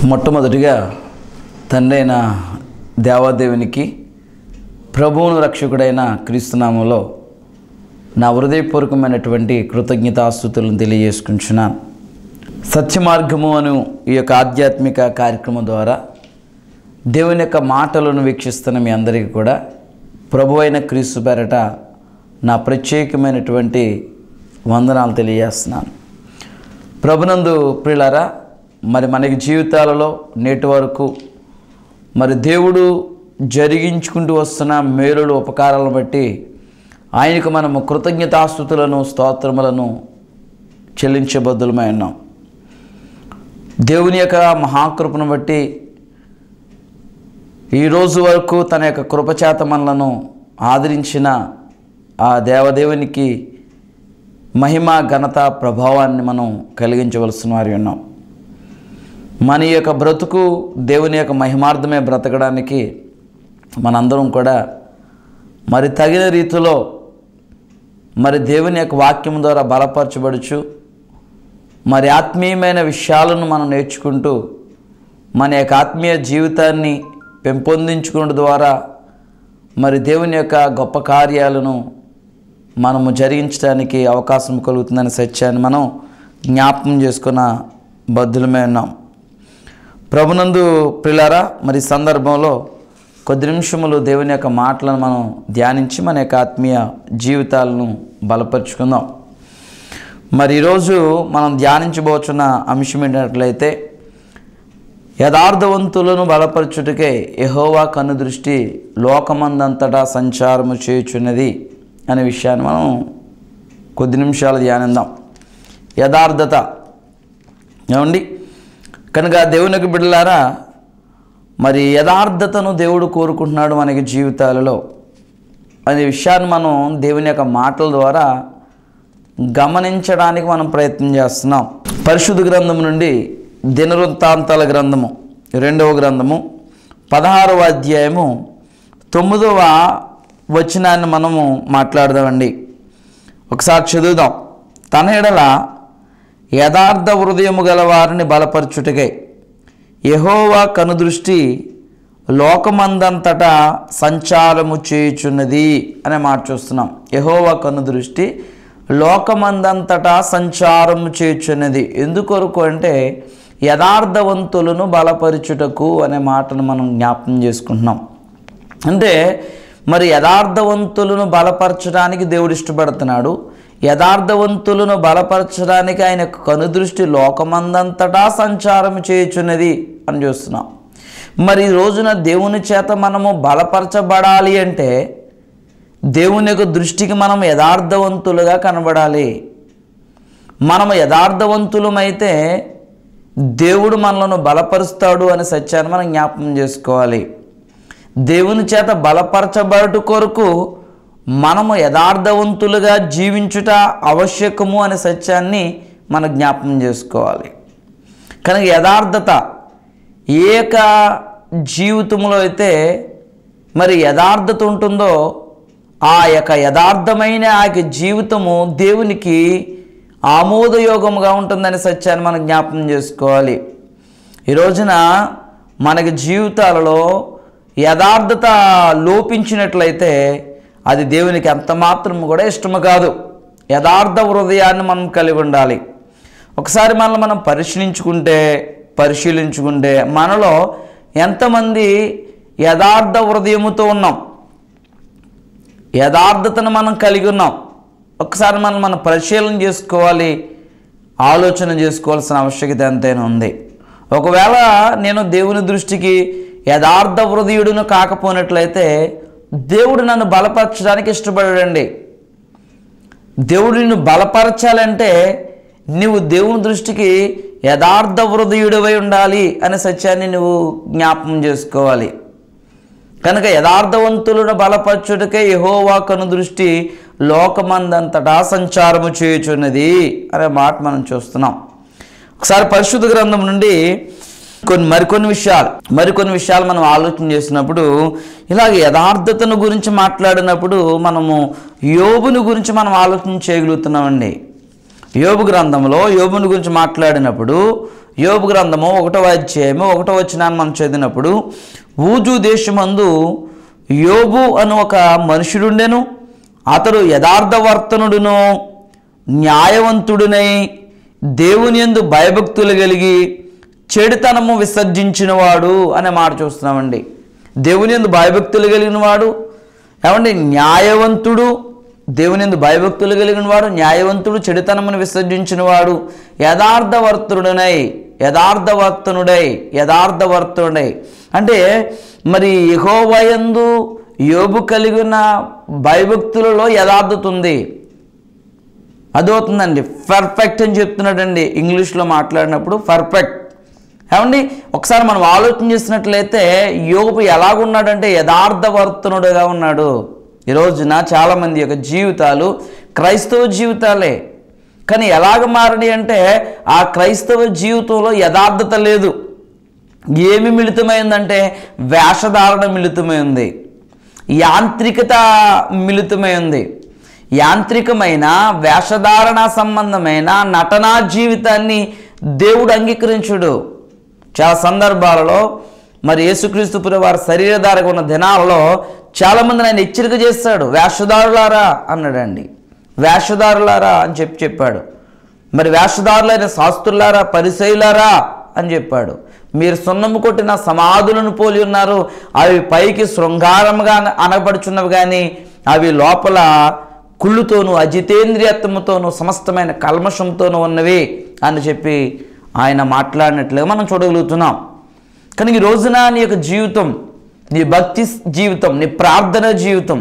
మొట్టమొదటిగా తండ్రైన దేవాదేవునికి ప్రభువును రక్షకుడైన క్రీస్తునామంలో నా హృదయపూర్వకమైనటువంటి కృతజ్ఞతాస్థుతులను తెలియజేసుకుంటున్నాను సత్య మార్గము అను ఈ యొక్క ఆధ్యాత్మిక కార్యక్రమం ద్వారా దేవుని యొక్క మాటలను వీక్షిస్తున్న మీ అందరికీ కూడా ప్రభు అయిన క్రీస్తు పేరట నా ప్రత్యేకమైనటువంటి వందనాలు తెలియజేస్తున్నాను ప్రభునందు ప్రియులారా మరి మనకి జీవితాలలో నేటి వరకు మరి దేవుడు జరిగించుకుంటూ వస్తున్న మేలులు ఉపకారాలను బట్టి ఆయనకు మనము కృతజ్ఞతాస్థుతులను స్తోత్రములను చెల్లించబద్దులమై ఉన్నాం దేవుని యొక్క మహాకృపను బట్టి ఈ రోజు వరకు తన యొక్క కృపచేత మనలను ఆదరించిన ఆ దేవదేవునికి మహిమ ఘనత ప్రభావాన్ని మనం కలిగించవలసిన వారి ఉన్నాం మన యొక్క బ్రతుకు దేవుని యొక్క మహిమార్థమే బ్రతకడానికి మనందరం కూడా మరి తగిన రీతిలో మరి దేవుని యొక్క వాక్యం ద్వారా బలపరచబడుచు మరి ఆత్మీయమైన విషయాలను మనం నేర్చుకుంటూ మన యొక్క ఆత్మీయ జీవితాన్ని పెంపొందించుకున్న ద్వారా మరి దేవుని యొక్క గొప్ప కార్యాలను మనము జరిగించడానికి అవకాశం కలుగుతుందనే సత్యాన్ని మనం జ్ఞాపకం చేసుకున్న బద్దులమే ఉన్నాం ప్రభునందు ప్రిలారా మరి ఈ సందర్భంలో కొద్ది నిమిషములు దేవుని యొక్క మాటలను మనం ధ్యానించి మన యొక్క ఆత్మీయ జీవితాలను బలపరుచుకుందాం మరి ఈరోజు మనం ధ్యానించబోచున్న అంశం ఏంటట్లయితే యథార్థవంతులను బలపరచుటకే యహోవా కన్ను దృష్టి లోకమందంతటా సంచారము చేయుచున్నది అనే విషయాన్ని మనం కొద్ది నిమిషాలు ధ్యానిద్దాం యథార్థత ఏమండి కనుక దేవునికి బిడ్డలారా మరి యథార్థతను దేవుడు కోరుకుంటున్నాడు మనకి జీవితాలలో అనే విషయాన్ని మనం దేవుని యొక్క మాటల ద్వారా గమనించడానికి మనం ప్రయత్నం చేస్తున్నాం పరిశుద్ధ గ్రంథం నుండి దినవృత్తాంతాల గ్రంథము రెండవ గ్రంథము పదహారవ అధ్యాయము తొమ్మిదవ వచనాన్ని మనము మాట్లాడదామండి ఒకసారి చదువుదాం తన ఎడల యథార్థ హృదయము గల వారిని బలపరచుటకై యహోవా కనుదృష్టి లోకమందంతటా సంచారము చేయుచున్నది అనే మాట చూస్తున్నాం యహోవా కనుదృష్టి లోకమందంతటా సంచారము చేయుచున్నది ఎందుకొరకు అంటే యథార్థవంతులను బలపరచుటకు అనే మాటను మనం జ్ఞాపకం చేసుకుంటున్నాం అంటే మరి యథార్థవంతులను బలపరచడానికి దేవుడు ఇష్టపడుతున్నాడు యథార్థవంతులను బలపరచడానికి ఆయన కనుదృష్టి లోకమందంతటా సంచారం చేయుచున్నది అని చూస్తున్నాం మరి ఈ రోజున దేవుని చేత మనము బలపరచబడాలి అంటే దేవుని యొక్క దృష్టికి మనం యథార్థవంతులుగా కనబడాలి మనము యథార్థవంతులమైతే దేవుడు మనలను బలపరుస్తాడు అనే సత్యాన్ని మనం జ్ఞాపకం చేసుకోవాలి దేవుని చేత బలపరచబడట కొరకు మనము యథార్థవంతులుగా జీవించుట ఆవశ్యకము అనే సత్యాన్ని మనం జ్ఞాపకం చేసుకోవాలి కనుక యథార్థత ఏక జీవితంలో అయితే మరి యథార్థత ఉంటుందో ఆ యొక్క యథార్థమైన ఆ యొక్క జీవితము దేవునికి ఆమోదయోగముగా ఉంటుందనే సత్యాన్ని మనం జ్ఞాపకం చేసుకోవాలి ఈ రోజున మనకి జీవితాలలో యథార్థత లోపించినట్లయితే అది దేవునికి ఎంత మాత్రం కూడా ఇష్టము కాదు యథార్థ హృదయాన్ని మనం కలిగి ఉండాలి ఒకసారి మనల్ని మనం పరిశీలించుకుంటే పరిశీలించుకుంటే మనలో ఎంతమంది యథార్థ హృదయముతో ఉన్నాం యథార్థతను మనం కలిగి ఉన్నాం ఒకసారి మనం మనం పరిశీలన చేసుకోవాలి ఆలోచన చేసుకోవాల్సిన ఆవశ్యకత ఎంతైనా ఉంది ఒకవేళ నేను దేవుని దృష్టికి యథార్థ హృదయుడును కాకపోయినట్లయితే దేవుడు నన్ను బలపరచడానికి ఇష్టపడాడండి దేవుడు నిన్ను బలపరచాలంటే నువ్వు దేవుని దృష్టికి యథార్థ హృదయుడివై ఉండాలి అనే సత్యాన్ని నువ్వు జ్ఞాపకం చేసుకోవాలి కనుక యథార్థవంతులను బలపరచుటకే యహోవా కను దృష్టి లోకమందంతటా సంచారము చేయుచున్నది అనే మాట మనం చూస్తున్నాం ఒకసారి పరిశుద్ధ గ్రంథం నుండి కొన్ని మరికొన్ని విషయాలు మరికొన్ని విషయాలు మనం ఆలోచన చేసినప్పుడు ఇలాగ యథార్థతను గురించి మాట్లాడినప్పుడు మనము యోబుని గురించి మనం ఆలోచన చేయగలుగుతున్నామండి యోబు గ్రంథంలో యోబుని గురించి మాట్లాడినప్పుడు యోబు గ్రంథము ఒకటో అధ్యాయము ఒకటో వచ్చినాన్ని మనం చదివినప్పుడు ఊజు దేశమందు యోబు అను ఒక మనుషుడుండెను అతడు యథార్థవర్తనుడును న్యాయవంతుడునై దేవుని యందు భయభక్తులు కలిగి చెడుతనము విసర్జించినవాడు అనే మాట చూస్తున్నామండి దేవుని యందు భయభక్తులు కలిగిన వాడు ఏమండి న్యాయవంతుడు దేవుని యందు భయభక్తులు కలిగిన వాడు న్యాయవంతుడు చెడుతనమును విసర్జించిన వాడు యథార్థవర్తుడునై యథార్థవర్తనుడై యథార్థవర్తుడై అంటే మరి యెహోవాయందు యోబు కలిగిన భయభక్తులలో యథార్థత ఉంది అదవుతుందండి పర్ఫెక్ట్ అని చెప్తున్నాడండి ఇంగ్లీష్లో మాట్లాడినప్పుడు పర్ఫెక్ట్ ఏమండి ఒకసారి మనం ఆలోచన చేసినట్లయితే యోగు ఎలాగున్నాడంటే యథార్థవర్తనుడుగా ఉన్నాడు ఈ రోజున చాలామంది యొక్క జీవితాలు క్రైస్తవ జీవితాలే కానీ ఎలాగ మారని అంటే ఆ క్రైస్తవ జీవితంలో యథార్థత లేదు ఏమి మిళితమైందంటే వేషధారణ మిళితమైంది యాంత్రికత మిళితమై ఉంది యాంత్రికమైన వేషధారణ సంబంధమైన నటనా జీవితాన్ని దేవుడు అంగీకరించుడు చాలా సందర్భాలలో మరి యేసుక్రీస్తు పురి వారి శరీరధారకు ఉన్న దినాలలో చాలామంది ఆయన హెచ్చరిక చేస్తాడు వేషధారులారా అన్నాడండి వేషధారులారా అని చెప్పి చెప్పాడు మరి వేషధారులైన శాస్త్రులారా పరిశైలారా అని చెప్పాడు మీరు సున్నము కొట్టిన సమాధులను పోలి ఉన్నారు అవి పైకి శృంగారముగా అనబడుచున్నవి కానీ అవి లోపల కుళ్ళుతోనూ అజితేంద్రియత్వముతోనూ సమస్తమైన కల్మషంతోనూ ఉన్నవి అని చెప్పి ఆయన మాట్లాడినట్లుగా మనం చూడగలుగుతున్నాం కానీ ఈ రోజున నీ యొక్క జీవితం నీ భక్తి జీవితం నీ ప్రార్థన జీవితం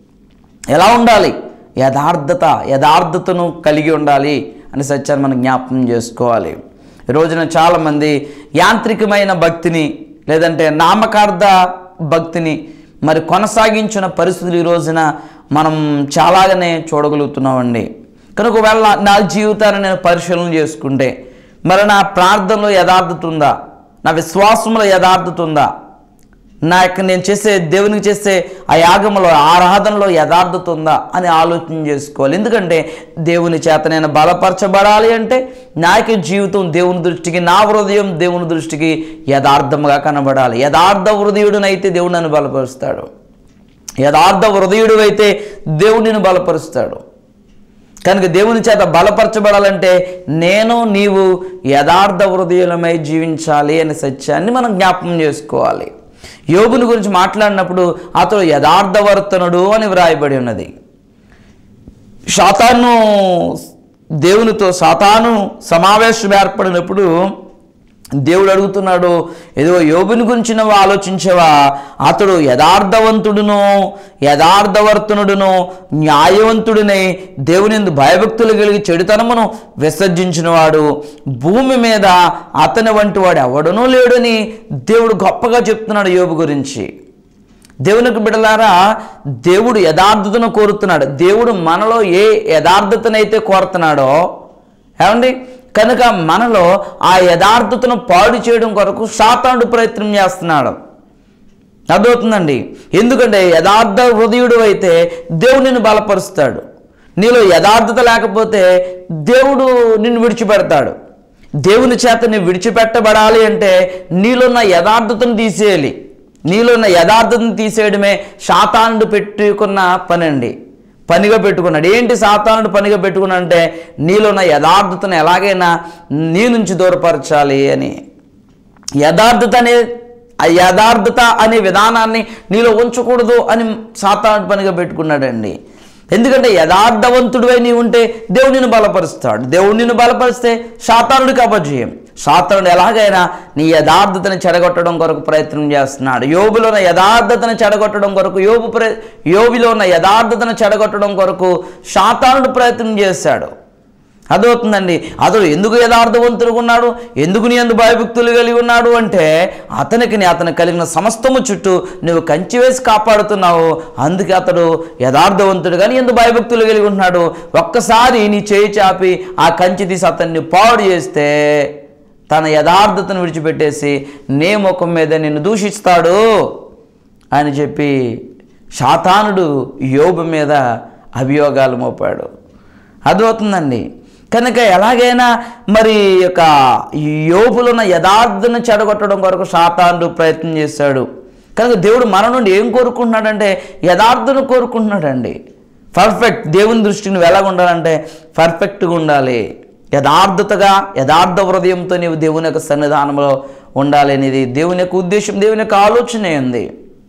ఎలా ఉండాలి యథార్థత యథార్థతను కలిగి ఉండాలి అని సత్యాన్ని మనం జ్ఞాపకం చేసుకోవాలి ఈ రోజున చాలామంది యాంత్రికమైన భక్తిని లేదంటే నామకార్థ భక్తిని మరి కొనసాగించిన పరిస్థితులు ఈ రోజున మనం చాలాగానే చూడగలుగుతున్నామండి కనుక ఒకవేళ నా- నా జీవితాన్ని నేను పరిశీలన చేసుకుంటే మరి నా ప్రార్థనలో యథార్థత ఉందా నా విశ్వాసంలో యథార్థత ఉందా నా యొక్క నేను చేసే దేవునికి చేసే ఆ యాగంలో ఆరాధనలో యథార్థత ఉందా అని ఆలోచన చేసుకోవాలి ఎందుకంటే దేవుని చేత నేను బలపరచబడాలి అంటే నా యొక్క జీవితం దేవుని దృష్టికి నా హృదయం దేవుని దృష్టికి యథార్థంగా కనబడాలి యథార్థ హృదయుడునైతే దేవుడు నన్ను బలపరుస్తాడు యథార్థ హృదయుడు అయితే దేవుడిని బలపరుస్తాడు కనుక దేవుని చేత బలపరచబడాలంటే నేను నీవు యథార్థ హృదయులమై జీవించాలి అనే సత్యాన్ని మనం జ్ఞాపకం చేసుకోవాలి యోగుని గురించి మాట్లాడినప్పుడు అతడు యథార్థవర్తనుడు అని వ్రాయబడి ఉన్నది సాతాను దేవునితో సాతాను సమావేశం ఏర్పడినప్పుడు దేవుడు అడుగుతున్నాడు ఏదో యోగుని గురించి నువ్వు ఆలోచించవా అతడు యథార్థవంతుడును యథార్థవర్తనుడును న్యాయవంతుడినై దేవుని యందు భయభక్తులు కలిగి చెడుతనమును విసర్జించినవాడు భూమి మీద అతని వంటి వాడు ఎవడనూ లేడని దేవుడు గొప్పగా చెప్తున్నాడు యోబు గురించి దేవునికి బిడలారా దేవుడు యథార్థతను కోరుతున్నాడు దేవుడు మనలో ఏ యథార్థతనైతే కోరుతున్నాడో ఏమండి కనుక మనలో ఆ యథార్థతను పాడు చేయడం కొరకు సాతానుడు ప్రయత్నం చేస్తున్నాడు అర్థమవుతుందండి ఎందుకంటే యథార్థ హృదయుడు అయితే దేవుడు నిన్ను బలపరుస్తాడు నీలో యథార్థత లేకపోతే దేవుడు నిన్ను విడిచిపెడతాడు దేవుని చేత నువ్వు విడిచిపెట్టబడాలి అంటే నీలోన్న యథార్థతను తీసేయాలి నీలోన్న యథార్థతను తీసేయడమే శాతానుడు పెట్టుకున్న పని అండి పనిగా పెట్టుకున్నాడు ఏంటి సాతానుడు పనిగా పెట్టుకున్నా అంటే నీలోన్న యథార్థతను ఎలాగైనా నీ నుంచి దూరపరచాలి అని యథార్థత అనే ఆ యథార్థత అనే విధానాన్ని నీలో ఉంచకూడదు అని సాతానుడు పనిగా పెట్టుకున్నాడండి ఎందుకంటే యథార్థవంతుడివై నీ ఉంటే దేవుడు నిన్ను బలపరుస్తాడు దేవుడు నిన్ను బలపరిస్తే సాతానుడికి అపజయం సాతానుడు ఎలాగైనా నీ యథార్థతని చెడగొట్టడం కొరకు ప్రయత్నం చేస్తున్నాడు యోబులో ఉన్న యథార్థతను చెడగొట్టడం కొరకు యోబు ప్ర యోబులో ఉన్న యథార్థతను చెడగొట్టడం కొరకు సాతానుడు ప్రయత్నం చేశాడు అదవుతుందండి అతడు ఎందుకు యథార్థవంతుడుగా ఉన్నాడు ఎందుకు నీ అందు భయభక్తులు కలిగి ఉన్నాడు అంటే అతనికి నీ అతను కలిగిన సమస్తము చుట్టూ నువ్వు కంచి వేసి కాపాడుతున్నావు అందుకే అతడు యథార్థవంతుడు కానీ ఎందు భయభక్తులు కలిగి ఉంటున్నాడు ఒక్కసారి నీ చేయి చాపి ఆ కంచి తీసి అతన్ని పాడు చేస్తే తన యథార్థతను విడిచిపెట్టేసి నే ముఖం మీద నిన్ను దూషిస్తాడు అని చెప్పి శాతానుడు యోబు మీద అభియోగాలు మోపాడు అర్థమవుతుందండి కనుక ఎలాగైనా మరి ఈ యొక్క యోపులో ఉన్న యథార్థను చెడగొట్టడం కొరకు సాతానుడు ప్రయత్నం చేశాడు కనుక దేవుడు మన నుండి ఏం కోరుకుంటున్నాడంటే యథార్థను కోరుకుంటున్నాడండి పర్ఫెక్ట్ దేవుని దృష్టిని నువ్వు ఎలాగ ఉండాలంటే పర్ఫెక్ట్గా ఉండాలి యథార్థతగా యథార్థ హృదయంతో నీవు దేవుని యొక్క సన్నిధానంలో ఉండాలి అనేది దేవుని యొక్క ఉద్దేశం దేవుని యొక్క ఆలోచనే ఉంది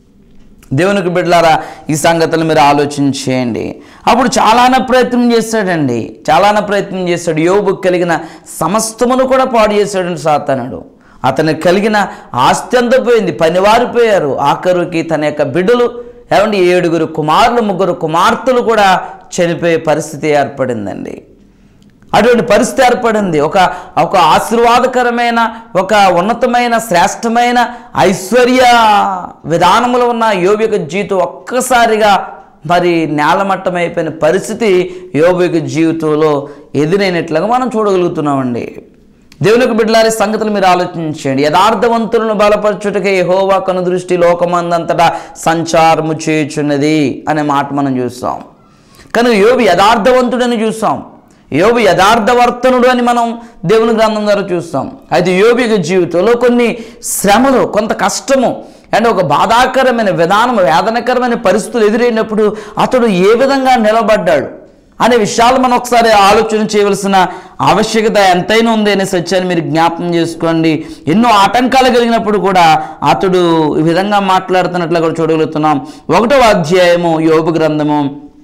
దేవునికి బిడ్డలారా ఈ సంగతులు మీరు ఆలోచించేయండి అప్పుడు చాలానే ప్రయత్నం చేశాడండి చాలానే ప్రయత్నం చేశాడు యోబు కలిగిన సమస్తమును కూడా పాడు చేశాడండి సాతానుడు అతనికి కలిగిన ఆస్తి అంతా పోయింది పనివారిపోయారు ఆఖరుకి తన యొక్క బిడ్డలు ఏమండి ఏడుగురు కుమారులు ముగ్గురు కుమార్తెలు కూడా చనిపోయే పరిస్థితి ఏర్పడిందండి అటువంటి పరిస్థితి ఏర్పడింది ఒక ఒక ఆశీర్వాదకరమైన ఒక ఉన్నతమైన శ్రేష్టమైన ఐశ్వర్య విధానములో ఉన్న యోబు యొక్క జీవితం ఒక్కసారిగా మరి నేలమట్టమైపోయిన పరిస్థితి యోబు యొక్క జీవితంలో ఎదురైనట్లుగా మనం చూడగలుగుతున్నామండి దేవునికి బిడ్డలారి సంగతులు మీరు ఆలోచించండి యథార్థవంతులను బలపరచుటకే యెహోవా కను దృష్టి లోకమందంతటా సంచారము చేయుచున్నది అనే మాట మనం చూస్తాం కనుక యోబు యథార్థవంతుడని చూస్తాం యోబు యథార్థవర్తనుడు అని మనం దేవుని గ్రంథం ద్వారా చూస్తాం అయితే యోబు యొక్క జీవితంలో కొన్ని శ్రమలు కొంత కష్టము అండ్ ఒక బాధాకరమైన విధానం వేదనకరమైన పరిస్థితులు ఎదురైనప్పుడు అతడు ఏ విధంగా నిలబడ్డాడు అనే విషయాలు మనం ఒకసారి ఆలోచన చేయవలసిన ఆవశ్యకత ఎంతైనా ఉంది అనే సత్యాన్ని మీరు జ్ఞాపకం చేసుకోండి ఎన్నో ఆటంకాలు కలిగినప్పుడు కూడా అతడు ఈ విధంగా మాట్లాడుతున్నట్లు కూడా చూడగలుగుతున్నాం ఒకటో అధ్యాయము యోబు గ్రంథము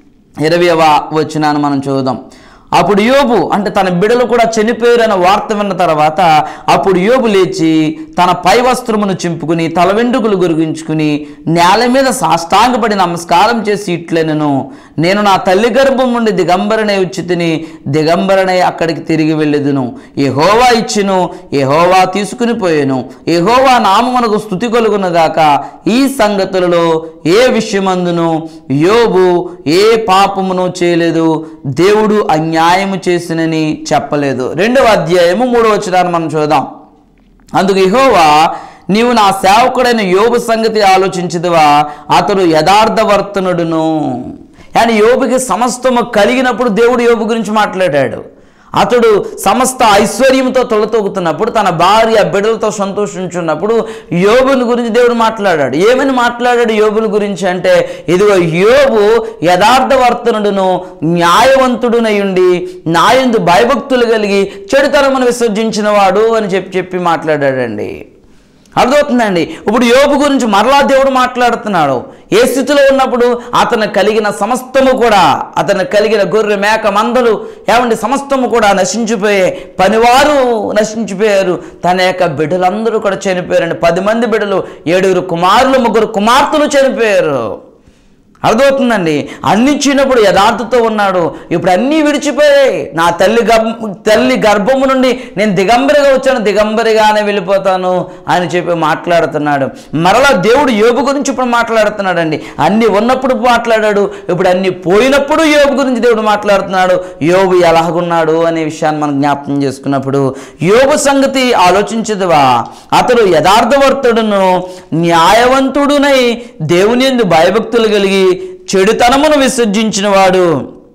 ఇరవయవ వచ్చినాన్ని మనం చూద్దాం అప్పుడు యోబు అంటే తన బిడలు కూడా చనిపోయారు అన్న వార్త విన్న తర్వాత అప్పుడు యోబు లేచి తన పై వస్త్రమును చింపుకుని తల వెంట్రుకలు గురిగించుకుని నేల మీద సాష్టాంగపడి నమస్కారం చేసి ఇట్లెనను నేను నా తల్లి గర్భం నుండి దిగంబరనే వచ్చి తిని దిగంబరనే అక్కడికి తిరిగి వెళ్ళేదును యెహోవా ఇచ్చును యెహోవా తీసుకుని పోయాను యెహోవా నామమునకు స్థుతి కలుగునగాక ఈ సంగతులలో ఏ విషయమందును యోబు ఏ పాపమును చేయలేదు దేవుడు అన్యాయము చేసినని చెప్పలేదు రెండవ అధ్యాయము మూడవ వచనాన్ని మనం చూద్దాం అందుకు యెహోవా నీవు నా సేవకుడైన యోబు సంగతి ఆలోచించదువా అతడు యథార్థవర్తనుడును కానీ యోబుకి సమస్తము కలిగినప్పుడు దేవుడు యోబు గురించి మాట్లాడాడు అతడు సమస్త ఐశ్వర్యంతో తొలతొగుతున్నప్పుడు తన భార్య బిడ్డలతో సంతోషించున్నప్పుడు యోబుని గురించి దేవుడు మాట్లాడాడు ఏమని మాట్లాడాడు యోబుని గురించి అంటే ఇదిగో యోబు యథార్థవర్తనుడును న్యాయవంతుడునయుండి నాయందు భయభక్తులు కలిగి చెడుతనమును విసర్జించిన వాడు అని చెప్పి చెప్పి మాట్లాడాడండి అర్థమవుతుందండి ఇప్పుడు యోబు గురించి మరలా దేవుడు మాట్లాడుతున్నాడు ఏ స్థితిలో ఉన్నప్పుడు అతను కలిగిన సమస్తము కూడా అతను కలిగిన గొర్రె మేక మందలు ఏమండి సమస్తము కూడా నశించిపోయే పనివారు నశించిపోయారు తన యొక్క బిడ్డలందరూ కూడా చనిపోయారండి పది మంది బిడ్డలు ఏడుగురు కుమారులు ముగ్గురు కుమార్తెలు చనిపోయారు అర్థమవుతుందండి అన్ని ఇచ్చినప్పుడు యథార్థతో ఉన్నాడు ఇప్పుడు అన్నీ విడిచిపోయాయి నా తల్లి గర్భ తల్లి గర్భము నుండి నేను దిగంబరిగా వచ్చాను దిగంబరిగానే వెళ్ళిపోతాను అని చెప్పి మాట్లాడుతున్నాడు మరలా దేవుడు యోబు గురించి ఇప్పుడు మాట్లాడుతున్నాడండి అన్ని ఉన్నప్పుడు మాట్లాడాడు ఇప్పుడు అన్ని పోయినప్పుడు యోబు గురించి దేవుడు మాట్లాడుతున్నాడు యోబు ఎలాగున్నాడు అనే విషయాన్ని మనం జ్ఞాపకం చేసుకున్నప్పుడు యోబు సంగతి ఆలోచించదువా అతడు యథార్థవర్తుడును న్యాయవంతుడునై దేవుని ఎందు భయభక్తులు కలిగి చెడుతనమును విసర్జించిన వాడు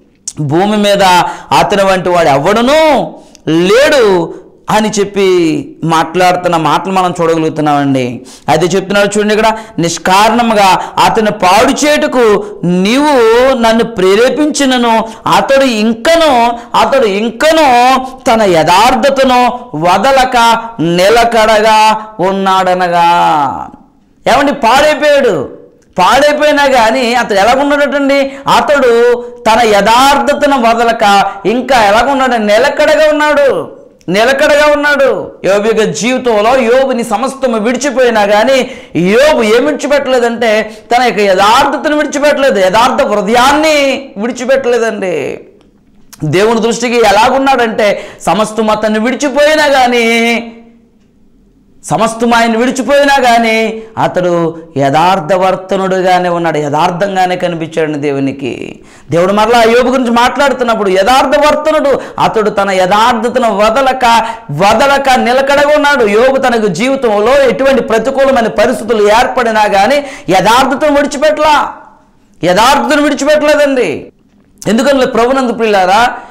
భూమి మీద అతని వంటి వాడు ఎవడునూ లేడు అని చెప్పి మాట్లాడుతున్న మాటలు మనం చూడగలుగుతున్నామండి అయితే చెప్తున్నాడు చూడండి ఇక్కడ నిష్కారణముగా అతను పాడు చేటుకు నీవు నన్ను ప్రేరేపించినను అతడు ఇంకను అతడు ఇంకను తన యథార్థతను వదలక నిలకడగా ఉన్నాడనగా ఏమండి పాడైపోయాడు పాడైపోయినా కానీ అతడు ఎలాగున్నాడటండి అతడు తన యథార్థతను వదలక ఇంకా ఎలాగున్నాడు నిలకడగా ఉన్నాడు నిలకడగా ఉన్నాడు యోబు యొక్క జీవితంలో యోబుని సమస్తము విడిచిపోయినా కానీ యోబు ఏం విడిచిపెట్టలేదంటే తన యొక్క యథార్థతను విడిచిపెట్టలేదు యథార్థ హృదయాన్ని విడిచిపెట్టలేదండి దేవుని దృష్టికి ఎలాగున్నాడంటే సమస్తం అతన్ని విడిచిపోయినా కానీ సమస్తం ఆయన విడిచిపోయినా కానీ అతడు యథార్థవర్తనుడుగానే ఉన్నాడు యథార్థంగానే కనిపించాడు దేవునికి దేవుడు మరలా యోబు గురించి మాట్లాడుతున్నప్పుడు యథార్థవర్తనుడు అతడు తన యథార్థతను వదలక వదలక నిలకడగా ఉన్నాడు యోబు తనకు జీవితంలో ఎటువంటి ప్రతికూలమైన పరిస్థితులు ఏర్పడినా కానీ యథార్థతను విడిచిపెట్టలా యథార్థతను విడిచిపెట్టలేదండి ఎందుకంటే ప్రభునందు పిల్లారా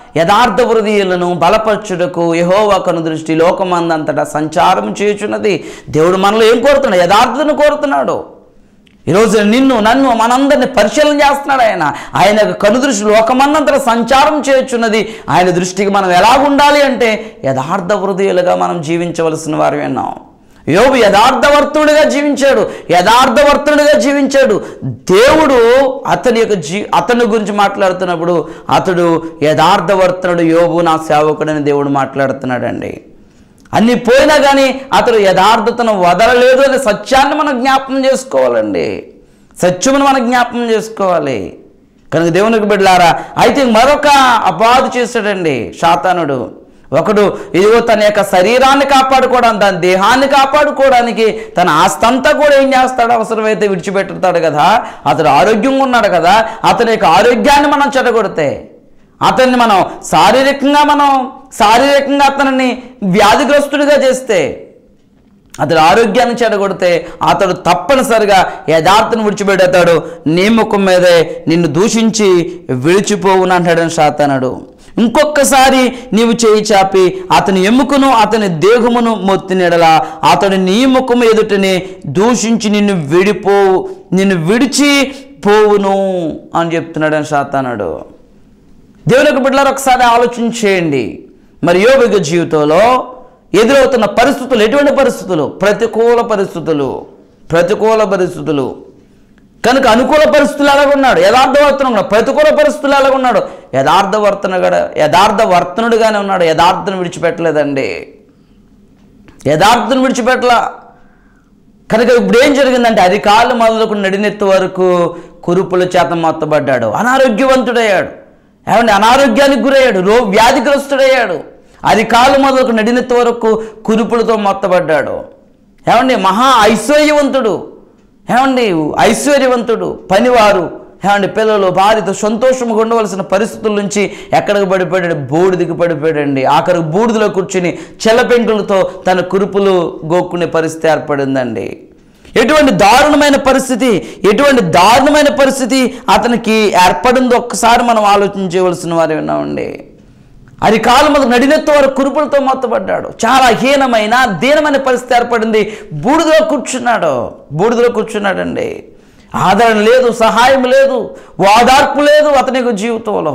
యథార్థ హృదయులను బలపరచుటకు యహోవా కను దృష్టి లోకమందంతటా సంచారం చేయుచున్నది దేవుడు మనలో ఏం కోరుతున్నాడు యథార్థతను కోరుతున్నాడు ఈరోజు నిన్ను నన్ను మనందరిని పరిశీలన చేస్తున్నాడు ఆయన ఆయన యొక్క కనుదృష్టి లోకమన్నంతట సంచారం చేయుచున్నది ఆయన దృష్టికి మనం ఎలా ఉండాలి అంటే యథార్థ హృదయులుగా మనం జీవించవలసిన వారు విన్నాం యోబు యథార్థవర్తుడిగా జీవించాడు యథార్థవర్తుడిగా జీవించాడు దేవుడు అతని యొక్క జీ అతని గురించి మాట్లాడుతున్నప్పుడు అతడు యథార్థవర్తనుడు యోబు నా సేవకుడని దేవుడు మాట్లాడుతున్నాడండి అన్ని పోయినా కానీ అతడు యథార్థతను వదలలేదు అనే సత్యాన్ని మనం జ్ఞాపకం చేసుకోవాలండి సత్యమును మనం జ్ఞాపకం చేసుకోవాలి కనుక దేవునికి బిడ్డలారా అయితే మరొక అపాధి చేశాడండి శాతానుడు ఒకడు ఇదిగో తన యొక్క శరీరాన్ని కాపాడుకోవడానికి తన దేహాన్ని కాపాడుకోవడానికి తన ఆస్తంతా కూడా ఏం చేస్తాడు అవసరమైతే విడిచిపెట్టుతాడు కదా అతడు ఆరోగ్యంగా ఉన్నాడు కదా అతని యొక్క ఆరోగ్యాన్ని మనం చెడగొడితే అతన్ని మనం శారీరకంగా మనం శారీరకంగా అతనిని వ్యాధిగ్రస్తుడిగా చేస్తే అతడు ఆరోగ్యాన్ని చెడగొడితే అతడు తప్పనిసరిగా యథార్థను విడిచిపెడతాడు నీ ముఖం మీదే నిన్ను దూషించి విడిచిపోవును అంటాడని సాతానుడు ఇంకొకసారి నీవు చేయి చాపి అతని ఎముకను అతని దేహమును మొత్తినెడలా అతడు నీ ముఖం ఎదుటనే దూషించి నిన్ను విడిపోవు నిన్ను విడిచి పోవును అని చెప్తున్నాడని సాతానుడు దేవుని యొక్క బిడ్డలారు ఒకసారి ఆలోచన చేయండి మరి యోగిక జీవితంలో ఎదురవుతున్న పరిస్థితులు ఎటువంటి పరిస్థితులు ప్రతికూల పరిస్థితులు ప్రతికూల పరిస్థితులు కనుక అనుకూల పరిస్థితులు ఎలాగున్నాడు యథార్థవర్తనం ఉన్నాడు ప్రతికూల పరిస్థితులు ఎలాగున్నాడు యథార్థవర్తనగా యథార్థవర్తనుడుగానే ఉన్నాడు యథార్థను విడిచిపెట్టలేదండి యథార్థను విడిచిపెట్టలా కనుక ఇప్పుడు ఏం జరిగిందంటే అరికాలు మొదలకు నడినెత్తు వరకు కురుపుల చేత మొత్తబడ్డాడు అనారోగ్యవంతుడయ్యాడు ఏమండి అనారోగ్యానికి గురయ్యాడు రో వ్యాధిగ్రస్తుడయ్యాడు అరికాలు మొదలకు నడినెత్తు వరకు కురుపులతో మొత్తబడ్డాడు ఏమండి మహా ఐశ్వర్యవంతుడు ఏమండి ఐశ్వర్యవంతుడు పనివారు ఏమండి పిల్లలు భార్యతో సంతోషంగా ఉండవలసిన పరిస్థితుల నుంచి ఎక్కడికి పడిపోయాడు బూడిదికి పడిపోయాడండి ఆఖరికి బూడిదలో కూర్చుని చెల్లపెంకులతో తన కురుపులు గోక్కునే పరిస్థితి ఏర్పడిందండి ఎటువంటి దారుణమైన పరిస్థితి ఎటువంటి దారుణమైన పరిస్థితి అతనికి ఏర్పడిందో ఒక్కసారి మనం ఆలోచించవలసిన వారు ఉన్నామండి అది కాలు మీద నడినెత్తు వారు కురుపులతో మొత్తపడ్డాడు చాలా హీనమైన దీనమైన పరిస్థితి ఏర్పడింది బూడిదలో కూర్చున్నాడు బూడిదలో కూర్చున్నాడండి ఆదరణ లేదు సహాయం లేదు ఓదార్పు లేదు అతని యొక్క జీవితంలో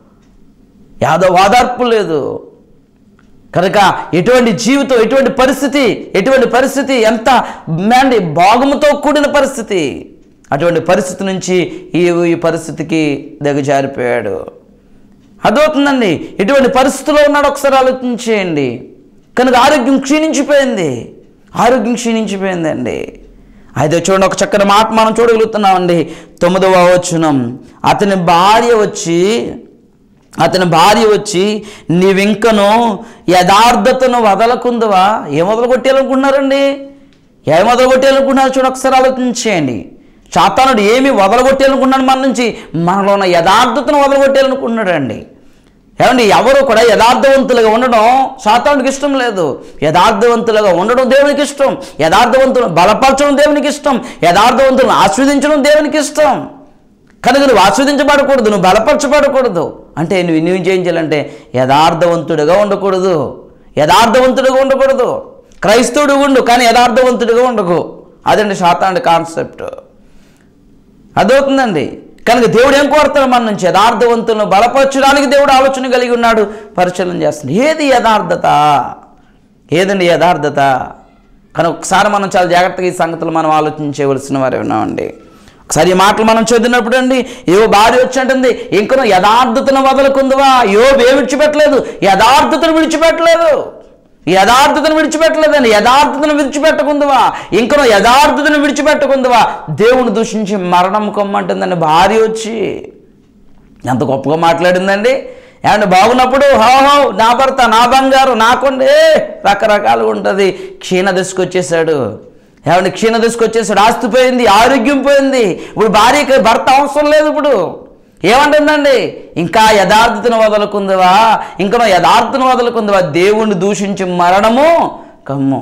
యాదో ఓదార్పు లేదు కనుక ఎటువంటి జీవితం ఎటువంటి పరిస్థితి ఎటువంటి పరిస్థితి ఎంత మేండి భాగముతో కూడిన పరిస్థితి అటువంటి పరిస్థితి నుంచి ఈ ఈ పరిస్థితికి దిగజారిపోయాడు అర్థమవుతుందండి ఎటువంటి పరిస్థితిలో ఉన్నాడు ఒకసారి ఆలోచించేయండి కనుక ఆరోగ్యం క్షీణించిపోయింది ఆరోగ్యం క్షీణించిపోయిందండి అయితే చూడండి ఒక చక్కని మాట మనం చూడగలుగుతున్నామండి తొమ్మిదవ వచనం అతని భార్య వచ్చి అతని భార్య వచ్చి నీవింకను యథార్థతను వదలకుందవా ఏం వదలగొట్టేయాలనుకుంటున్నారండి ఏం వదలగొట్టేయాలనుకుంటున్నారు చూడ ఒకసారి ఆలోచించేయండి చాతానుడు ఏమి వదలగొట్టేయాలనుకున్నాడు మన నుంచి మనలో ఉన్న యథార్థతను వదలగొట్టేయాలనుకున్నాడు అండి ఏమండి ఎవరు కూడా యథార్థవంతులుగా ఉండడం సాతానుడికి ఇష్టం లేదు యథార్థవంతులుగా ఉండడం దేవునికి ఇష్టం యథార్థవంతులను బలపరచడం దేవునికి ఇష్టం యథార్థవంతులను ఆస్వాదించడం దేవునికి ఇష్టం కనుక నువ్వు ఆస్వాదించబడకూడదు నువ్వు బలపరచబడకూడదు అంటే నువ్వు నువ్వు ఏం చేయాలంటే యథార్థవంతుడిగా ఉండకూడదు యథార్థవంతుడిగా ఉండకూడదు క్రైస్తవుడు ఉండు కానీ యథార్థవంతుడిగా ఉండకు అదండి శాతాండి కాన్సెప్ట్ అదవుతుందండి కనుక దేవుడు ఏం కోరుతాడు మన నుంచి యథార్థవంతులను బలపరచడానికి దేవుడు ఆలోచన కలిగి ఉన్నాడు పరిశీలన చేస్తుంది ఏది యథార్థత ఏదండి యథార్థత కానీ ఒకసారి మనం చాలా జాగ్రత్తగా ఈ సంగతులు మనం ఆలోచించవలసిన వారే ఉన్నామండి ఒకసారి ఈ మాటలు మనం చదివినప్పుడు అండి ఏవో భార్య వచ్చి అంటుంది ఇంకనో యథార్థతను వదలకుందువా యో ఏ విడిచిపెట్టలేదు యథార్థతను విడిచిపెట్టలేదు యథార్థతను విడిచిపెట్టలేదండి యథార్థతను విడిచిపెట్టకుందువా ఇంకనో యథార్థతను విడిచిపెట్టకుందువా దేవుని దూషించి మరణం కొమ్మంటుందండి భార్య వచ్చి ఎంత గొప్పగా మాట్లాడిందండి ఏమంటే బాగున్నప్పుడు హో హో నా భర్త నా బంగారు నాకుండే రకరకాలుగా ఉంటుంది క్షీణ దశకు వచ్చేసాడు ఏమంటే క్షీణ దశకు వచ్చేసాడు ఆస్తి పోయింది ఆరోగ్యం పోయింది ఇప్పుడు భార్యకి భర్త అవసరం లేదు ఇప్పుడు ఏమంటుందండి ఇంకా యథార్థతను వదలకుందివా ఇంకా యథార్థను వదలకుందివా దేవుణ్ణి దూషించి మరణము కమ్ము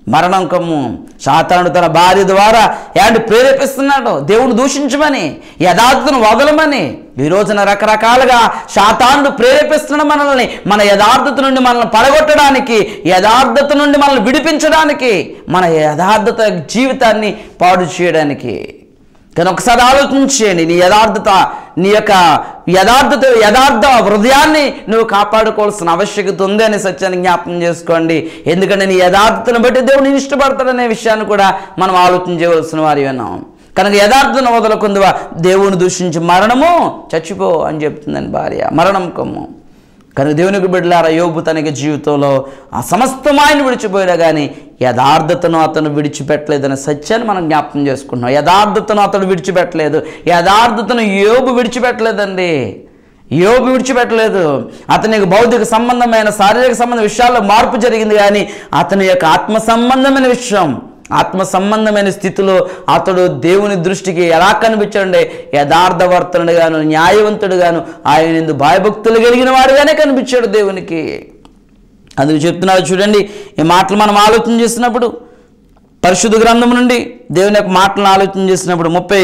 మరణం కమ్ము సాతానుడు తన భార్య ద్వారా ఏమంటే ప్రేరేపిస్తున్నాడు దేవుని దూషించమని యథార్థతను వదలమని ఈ రోజున రకరకాలుగా శాతానుడు ప్రేరేపిస్తున్నాడు మనల్ని మన యథార్థత నుండి మనల్ని పడగొట్టడానికి యథార్థత నుండి మనల్ని విడిపించడానికి మన యథార్థత జీవితాన్ని పాడు చేయడానికి కానీ ఒకసారి ఆలోచించేయండి నీ యథార్థత నీ యొక్క యథార్థత యథార్థ హృదయాన్ని నువ్వు కాపాడుకోవాల్సిన ఆవశ్యకత ఉంది అనే సత్యాన్ని జ్ఞాపకం చేసుకోండి ఎందుకంటే నీ యథార్థతను బట్టి దేవుడు నేను ఇష్టపడతాడనే విషయాన్ని కూడా మనం ఆలోచించవలసిన వారి విన్నాం కనుక యథార్థను వదలకుందువా దేవుని దూషించి మరణము చచ్చిపో అని చెప్తుందని భార్య మరణం కమ్ము కనుక దేవునికి బిడ్డలారా యోబు తనకి జీవితంలో ఆ సమస్తం ఆయన విడిచిపోయినా కానీ యథార్థతను అతను విడిచిపెట్టలేదనే సత్యాన్ని మనం జ్ఞాపకం చేసుకుంటున్నాం యథార్థతను అతను విడిచిపెట్టలేదు యథార్థతను యోబు విడిచిపెట్టలేదండి యోబు విడిచిపెట్టలేదు అతనికి భౌతిక సంబంధమైన శారీరక సంబంధ విషయాల్లో మార్పు జరిగింది కానీ అతని యొక్క ఆత్మ సంబంధమైన విషయం ఆత్మ సంబంధమైన స్థితిలో అతడు దేవుని దృష్టికి ఎలా కనిపించండి యథార్థవర్తనుడుగాను న్యాయవంతుడుగాను ఆయన ఎందు భయభక్తులు కలిగిన వాడుగానే కనిపించాడు దేవునికి అందుకు చెప్తున్నాడు చూడండి ఈ మాటలు మనం ఆలోచన చేసినప్పుడు పరిశుద్ధ గ్రంథం నుండి దేవుని యొక్క మాటలను ఆలోచన చేసినప్పుడు ముప్పై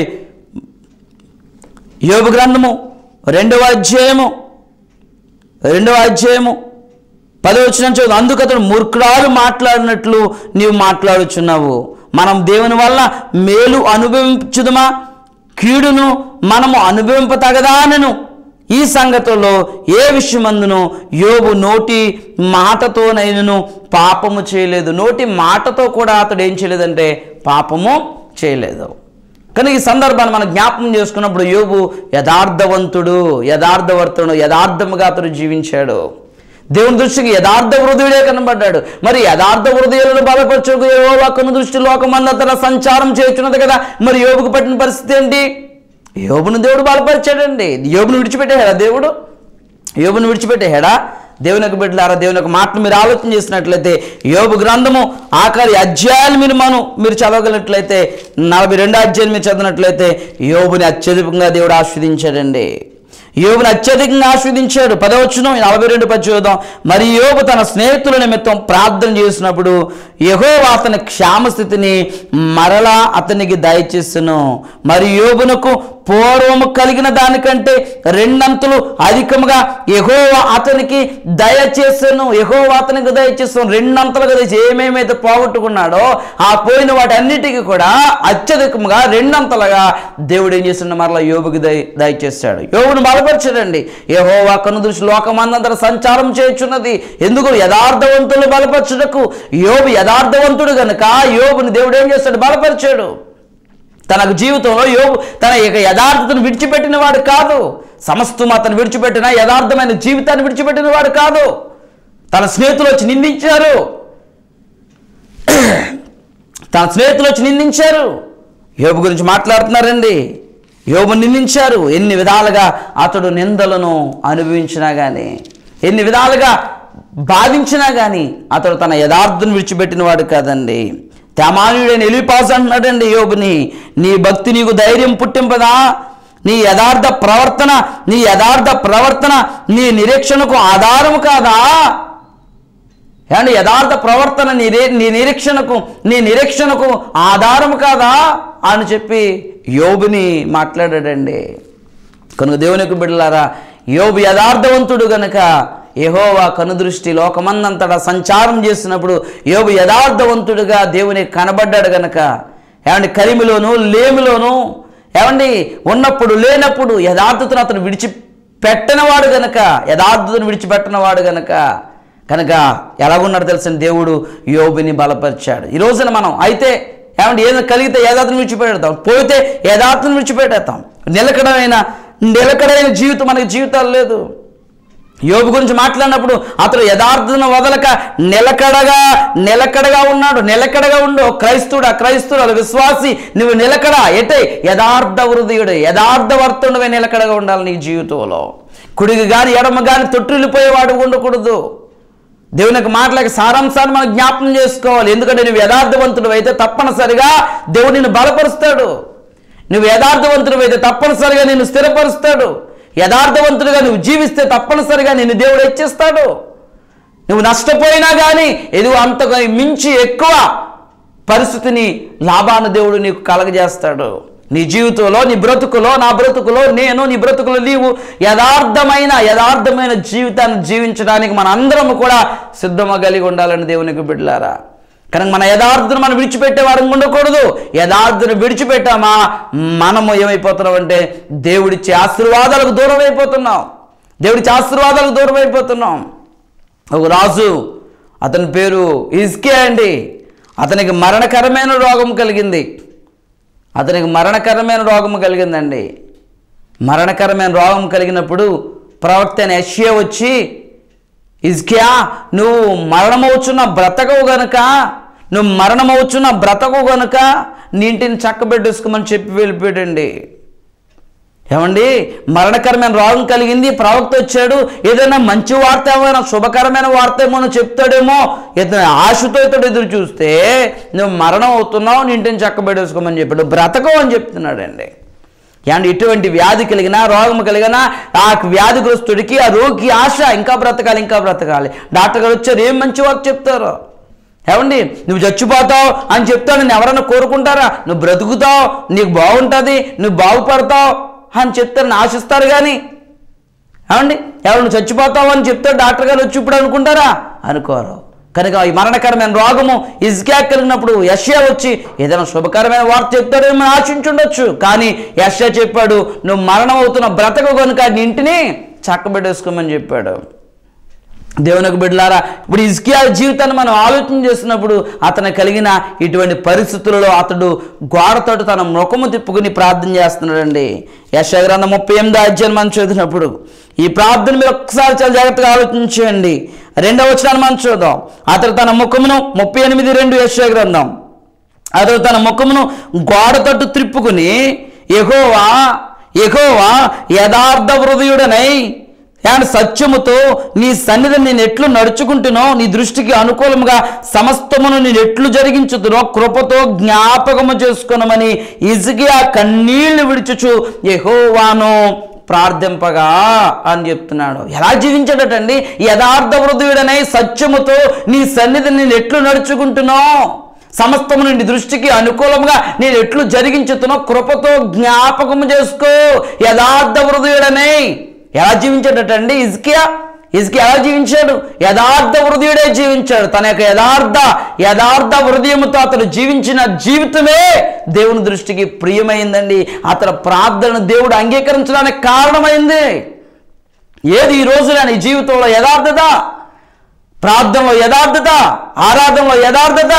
యోగ గ్రంథము రెండవ అధ్యాయము రెండవ అధ్యాయము పదవచనం చదువు అందుకు అతడు మూర్ఖురాలు మాట్లాడినట్లు నీవు మాట్లాడుచున్నావు మనం దేవుని వల్ల మేలు అనుభవించుదమా కీడును మనము అనుభవింపతగదా అనను ఈ సంగతుల్లో ఏ విషయమందును యోబు నోటి మాటతోనైనను పాపము చేయలేదు నోటి మాటతో కూడా అతడు ఏం చేయలేదంటే పాపము చేయలేదు కానీ ఈ సందర్భాన్ని మనం జ్ఞాపకం చేసుకున్నప్పుడు యోబు యథార్థవంతుడు యథార్థవర్తుడు యథార్థముగా అతడు జీవించాడు దేవుని దృష్టికి యథార్థ హృదయుడే కనబడ్డాడు మరి యథార్థ హృదయాలను బలపరచుకు యోబు అక్కను దృష్టి లోకమంద తన సంచారం చేస్తున్నది కదా మరి యోబుకు పట్టిన పరిస్థితి ఏంటి యోబును దేవుడు బలపరిచాడండి యోబును విడిచిపెట్టేశాడా దేవుడు యోబును విడిచిపెట్టేశాడా దేవుని యొక్క బిడ్డలారా దేవుని యొక్క మాటలు మీరు ఆలోచన చేసినట్లయితే యోబు గ్రంథము ఆఖరి అధ్యాయాలు మీరు మనం మీరు చదవగలిగినట్లయితే నలభై రెండు అధ్యాయులు మీరు చదివినట్లయితే యోబుని అత్యధికంగా దేవుడు ఆస్వాదించాడండి యోబుని అత్యధికంగా ఆస్వాదించాడు పదవచ్చును నలభై రెండు పది చూద్దాం మరి యోబు తన స్నేహితుల నిమిత్తం ప్రార్థన చేసినప్పుడు యహో అతని క్షామస్థితిని మరలా అతనికి దయచేస్తును మరి యోబునకు పూర్వము కలిగిన దానికంటే రెండంతులు అధికముగా యెహోవా అతనికి దయచేసాను యెహోవా అతనికి దయచేస్తాను రెండంతలుగా దయచేసి ఏమేమైతే పోగొట్టుకున్నాడో ఆ పోయిన వాటన్నిటికీ కూడా అత్యధికముగా రెండంతలుగా దేవుడు ఏం చేస్తున్నాడు మరలా యోబుకి దయ దయచేస్తాడు యోబును బలపరచడండి యెహోవా కను దృష్టి లోకమందంతర సంచారం చేయుచున్నది ఎందుకు యథార్థవంతులు బలపరచుటకు యోబు యథార్థవంతుడు గనుక యోబుని దేవుడు ఏం చేస్తాడు బలపరిచాడు తనకు జీవితంలో యోబు తన యొక్క యథార్థతను విడిచిపెట్టిన వాడు కాదు సమస్తం అతను విడిచిపెట్టిన యథార్థమైన జీవితాన్ని విడిచిపెట్టిన వాడు కాదు తన స్నేహితులు వచ్చి నిందించారు తన స్నేహితులు వచ్చి నిందించారు యోబు గురించి మాట్లాడుతున్నారండి యోబు నిందించారు ఎన్ని విధాలుగా అతడు నిందలను అనుభవించినా కానీ ఎన్ని విధాలుగా బాధించినా కానీ అతడు తన యథార్థను విడిచిపెట్టిన వాడు కాదండి తమానుడైన ఎలిపాస్ అంటున్నాడండి యోబుని నీ భక్తి నీకు ధైర్యం పుట్టింపదా నీ యథార్థ ప్రవర్తన నీ యథార్థ ప్రవర్తన నీ నిరీక్షణకు ఆధారం కాదా ఏమండి యథార్థ ప్రవర్తన నీ రే- నీ నిరీక్షణకు నీ నిరీక్షణకు ఆధారం కాదా అని చెప్పి యోబుని మాట్లాడాడండి కనుక దేవుని యొక్క బిడ్డలారా యోబు యథార్థవంతుడు గనుక యెహోవా కనుదృష్టి లోకమందంతటా సంచారం చేసినప్పుడు యోబు యథార్థవంతుడుగా దేవుని కనబడ్డాడు గనక ఏమండి కలిమిలోను లేమిలోను ఏమండి ఉన్నప్పుడు లేనప్పుడు యథార్థతను అతను విడిచి పెట్టినవాడు గనక యథార్థతను విడిచిపెట్టినవాడు గనక కనుక ఎలాగున్నాడు తెలిసిన దేవుడు యోబుని బలపరిచాడు ఈ రోజున మనం అయితే ఏమంటే ఏదైనా కలిగితే యథార్థను విడిచిపెడతాం పోతే యథార్థను విడిచిపెట్టేస్తాం నిలకడమైన నిలకడైన జీవితం మనకి జీవితాలు లేదు యోబు గురించి మాట్లాడినప్పుడు అతడు యథార్థను వదలక నిలకడగా నిలకడగా ఉన్నాడు నిలకడగా ఉండు క్రైస్తుడు క్రైస్తుడు విశ్వాసి నువ్వు నిలకడ ఎటే యథార్థ హృదయుడు యథార్థవర్తుడివే నిలకడగా ఉండాలి నీ జీవితంలో కుడికి కానీ ఎడమ కానీ తొట్టిల్లిపోయేవాడు ఉండకూడదు దేవుని యొక్క మాటలకి సారాంశాన్ని మనం జ్ఞాపకం చేసుకోవాలి ఎందుకంటే నువ్వు యథార్థవంతుడు అయితే తప్పనిసరిగా దేవుడు నిన్ను బలపరుస్తాడు నువ్వు యథార్థవంతుడు అయితే తప్పనిసరిగా నిన్ను స్థిరపరుస్తాడు యథార్థవంతుడిగా నువ్వు జీవిస్తే తప్పనిసరిగా నిన్ను దేవుడు హెచ్చిస్తాడు నువ్వు నష్టపోయినా కానీ ఎదుగు అంతగా మించి ఎక్కువ పరిస్థితిని లాభాను దేవుడు నీకు కలగజేస్తాడు నీ జీవితంలో నీ బ్రతుకులో నా బ్రతుకులో నేను నీ బ్రతుకులో నీవు యథార్థమైన యథార్థమైన జీవితాన్ని జీవించడానికి మన అందరం కూడా సిద్ధంగా కలిగి ఉండాలని దేవునికి బిడ్డలారా కనుక మన యథార్థను మనం విడిచిపెట్టే వారం ఉండకూడదు యథార్థను విడిచిపెట్టామా మనము ఏమైపోతున్నామంటే దేవుడిచ్చే ఆశీర్వాదాలకు దూరం అయిపోతున్నాం దేవుడిచ్చే ఆశీర్వాదాలకు దూరం అయిపోతున్నాం ఒక రాజు అతని పేరు ఇస్కే అండి అతనికి మరణకరమైన రోగం కలిగింది అతనికి మరణకరమైన రోగం కలిగిందండి మరణకరమైన రోగం కలిగినప్పుడు ప్రవక్త అయిన యెషయా వచ్చి ఇజ్కియా నువ్వు మరణమవుచున్న బ్రతకవు గనుక నువ్వు మరణమవుచున్న బ్రతకవు గనుక నీ ఇంటిని చక్కబెట్టేసుకోమని చెప్పి వెళ్ళిపోయాడండి ఏమండి మరణకరమైన రోగం కలిగింది ప్రవక్త వచ్చాడు ఏదైనా మంచి వార్త ఏమైనా శుభకరమైన వార్త ఏమో చెప్తాడేమో ఇతను ఆశతో ఇతడు ఎదురు చూస్తే నువ్వు మరణం అవుతున్నావు నీ ఇంటిని చక్కబెట్టేసుకోమని చెప్పాడు బ్రతకవు అని చెప్తున్నాడండి ఏమంటే ఇటువంటి వ్యాధి కలిగినా రోగం కలిగినా ఆ వ్యాధిగ్రస్తుడికి ఆ రోగికి ఆశ ఇంకా బ్రతకాలి ఇంకా బ్రతకాలి డాక్టర్ గారు వచ్చారు ఏం మంచి వార్త చెప్తారో ఏమండి నువ్వు చచ్చిపోతావు అని చెప్తాను నేను ఎవరైనా కోరుకుంటారా నువ్వు బ్రతుకుతావు నీకు బాగుంటుంది నువ్వు బాగుపడతావు అని చెప్తారని ఆశిస్తారు కానీ ఏమండి ఎవరు నువ్వు చచ్చిపోతావు అని చెప్తారు డాక్టర్ గారు వచ్చి ఇప్పుడు అనుకుంటారా అనుకోరు కనుక ఈ మరణకరమైన రోగము ఇజ్కా కలిగినప్పుడు యష్యా వచ్చి ఏదైనా శుభకరమైన వార్త చెప్తాడేమో ఆశించుండొచ్చు కానీ యష్యా చెప్పాడు నువ్వు మరణం అవుతున్న బ్రతక కనుక నీ ఇంటిని చక్కబెట్టేసుకోమని చెప్పాడు దేవునికి బిడ్డలారా ఇప్పుడు ఇజ్కియా జీవితాన్ని మనం ఆలోచన చేస్తున్నప్పుడు అతను కలిగిన ఇటువంటి పరిస్థితులలో అతడు గోడతోటి తన ముఖము తిప్పుకుని ప్రార్థన చేస్తున్నాడండి యశగ్రంథం ముప్పై ఎనిమిదో అధ్యాయం మనం చదివినప్పుడు ఈ ప్రార్థన మీరు ఒక్కసారి చాలా జాగ్రత్తగా ఆలోచించండి రెండవ వచనాన్ని మనం చూద్దాం అతడు తన ముఖమును ముప్పై ఎనిమిది రెండు యశగ్రంథం అతడు తన ముఖమును గోడ తట్టు త్రిప్పుకుని ఎగోవా ఎగోవా యథార్థ హృదయుడనై అండ్ సత్యముతో నీ సన్నిధిని నేను ఎట్లు నడుచుకుంటునో నీ దృష్టికి అనుకూలముగా సమస్తమును నేను ఎట్లు జరిగించుతునో కృపతో జ్ఞాపకము చేసుకునమని ఇజిగియా కన్నీళ్లు విడిచుచు యెహోవాను ప్రార్థింపగా అని చెప్తున్నాడు ఎలా జీవించాడటండి యథార్థ హృదయుడనై సత్యముతో నీ సన్నిధిని నేను ఎట్లు నడుచుకుంటునో సమస్తము నీ దృష్టికి అనుకూలంగా నేను ఎట్లు జరిగించుతున్నో కృపతో జ్ఞాపకము చేసుకో యథార్థ హృదయుడనై ఎలా జీవించాడటండి ఇజ్కియా ఇజ్కియా ఎలా జీవించాడు యథార్థ హృదయుడే జీవించాడు తన యొక్క యథార్థ యథార్థ హృదయముతో అతను జీవించిన జీవితమే దేవుని దృష్టికి ప్రియమైందండి అతని ప్రార్థనను దేవుడు అంగీకరించడానికి కారణమైంది ఏది ఈ రోజున నీ జీవితంలో యథార్థత ప్రార్థనలో యథార్థత ఆరాధనలో యథార్థత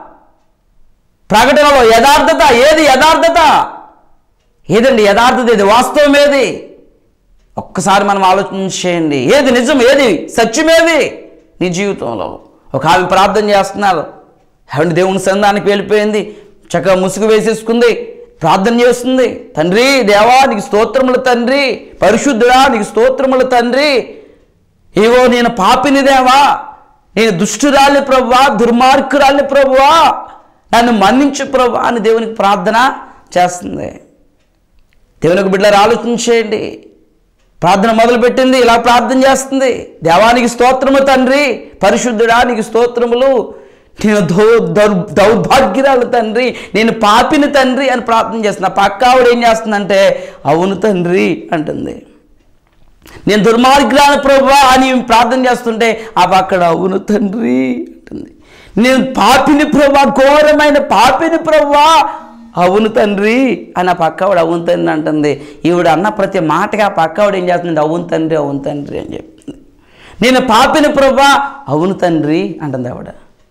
ప్రకటనలో యథార్థత ఏది యథార్థత ఏదండి యథార్థత ఏది వాస్తవం ఏది ఒక్కసారి మనం ఆలోచన చేయండి ఏది నిజం ఏది సత్యమేది నీ జీవితంలో ఒక ఆమె ప్రార్థన చేస్తున్నారు ఏమండి దేవుని సంధానికి వెళ్ళిపోయింది చక్కగా ముసుగు వేసేసుకుంది ప్రార్థన చేస్తుంది తండ్రి దేవా నీకు స్తోత్రములు తండ్రి పరిశుద్ధుడా నీకు స్తోత్రములు తండ్రి ఏవో నేను పాపిని దేవా నేను దుష్టురాలి ప్రభువా దుర్మార్గురాలి ప్రభువా నన్ను మన్నించు ప్రభు అని దేవునికి ప్రార్థన చేస్తుంది దేవునికి బిడ్డలారు ఆలోచించేయండి ప్రార్థన మొదలుపెట్టింది ఇలా ప్రార్థన చేస్తుంది దేవానికి స్తోత్రము తండ్రి పరిశుద్ధుడా నీకు స్తోత్రములు నేను దౌ దౌర్ దౌర్భాగ్యురాలు తండ్రి నేను పాపిని తండ్రి అని ప్రార్థన చేస్తున్నా పక్క ఆవిడ ఏం చేస్తుందంటే అవును తండ్రి అంటుంది నేను దుర్మార్గురాలు ప్రభువా అని ప్రార్థన చేస్తుంటే ఆ పక్కడ అవును తండ్రి అంటుంది నేను పాపిని ప్రభా ఘోరమైన పాపిని ప్రభా అవును తండ్రి అని ఆ పక్కవాడు అవును తండ్రి అంటుంది ఈవిడ అన్న ప్రతి మాటగా ఆ పక్కవాడు ఏం చేస్తుంది అవును తండ్రి అవును తండ్రి అని చెప్తుంది నేను పాపిని ప్రభా అవును తండ్రి అంటుంది ఆవిడ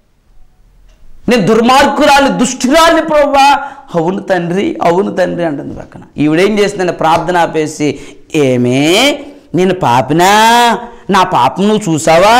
నేను దుర్మార్గురాలి దుష్టురాలి ప్రభా అవును తండ్రి అవును తండ్రి అంటుంది పక్కన ఈవిడేం చేసిందంటే ప్రార్థన ఆపేసి ఏమే నేను పాపినా నా పాపం నువ్వు చూసావా